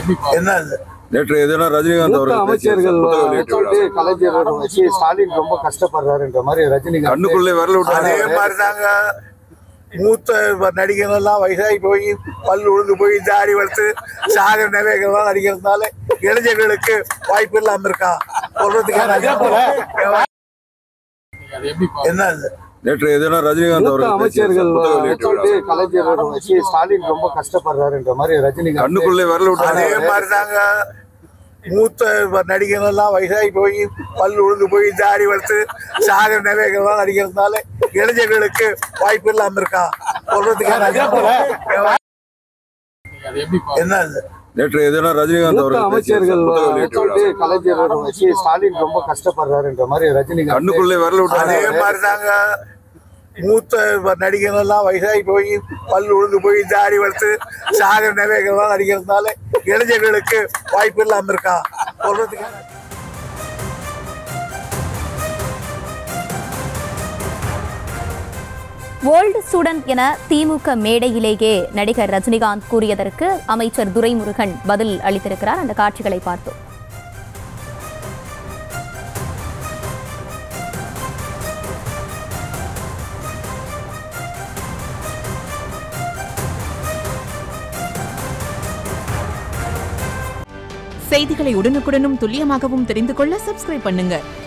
என்ன அது நேற்று எதுனா ரஜினிகாந்த் மூத்த அவர்கள் பேசிய அமைச்சர்கள் புத்தக வெளியீட்டு விழா. வந்து கலைஞர் வச்சு ஸ்டாலின் ரொம்ப கஷ்டப்படுறாருன்ற மாதிரி ரஜினிகாந்த் கண்ணுக்குள்ளே விரல் அதே விட்டு மாதிரி தாங்க மூத்த நடிகர்கள் எல்லாம் வயசாகி போய் பல் உழுந்து போய் தாடி வளர்த்து சாகர நிலைகள்லாம் நடிக்கிறதுனால இளைஞர்களுக்கு வாய்ப்பு இல்லாம இருக்கா சொல்றதுக்கு என்ன அது நேற்று எதுனா ரஜினிகாந்த் மூத்த அவர்கள் பேசிய அமைச்சர்கள் புத்தக வெளியீட்டு விழா. வந்து கலைஞர் வச்சு ஸ்டாலின் ரொம்ப கஷ்டப்படுறாருன்ற மாதிரி ரஜினிகாந்த் கண்ணுக்குள்ளே விரல் அதே விட்டு மாதிரி தாங்க மூத்த நடிகர்கள் எல்லாம் வயசாகி போய் பல் உழுந்து போய் தாடி வளர்த்து சாகர நிலைகள்லாம் நடிக்கிறதுனால இளைஞர்களுக்கு வாய்ப்பு இல்லாம இருக்கா சொல்றதுக்கு என்ன அது நேற்று எதுனா ரஜினிகாந்த் மூத்த அவர்கள் பேசிய அமைச்சர்கள் புத்தக வெளியீட்டு விழா. வந்து கலைஞர் வச்சு ஸ்டாலின் ரொம்ப கஷ்டப்படுறாருன்ற மாதிரி ரஜினிகாந்த் கண்ணுக்குள்ளே விரல் அதே விட்டு மாதிரி தாங்க மூத்த நடிகர்கள் எல்லாம் வயசாகி போய் பல் உழுந்து போய் தாடி வளர்த்து சாகர நிலைகள்லாம் நடிக்கிறதுனால இளைஞர்களுக்கு வாய்ப்பு இல்லாம இருக்கா சொல்றதுக்கு ஓல்டு ஸ்டூடெண்ட் என திமுக மேடையிலேயே நடிகர் ரஜினிகாந்த் கூறியதற்கு அமைச்சர் துரைமுருகன் பதில் அளித்திருக்கிறார் அந்த காட்சிகளை பார்த்தோம் செய்திகளை உடனுக்குடனும் துல்லியமாகவும் தெரிந்து கொள்ள சப்ஸ்கிரைப் பண்ணுங்க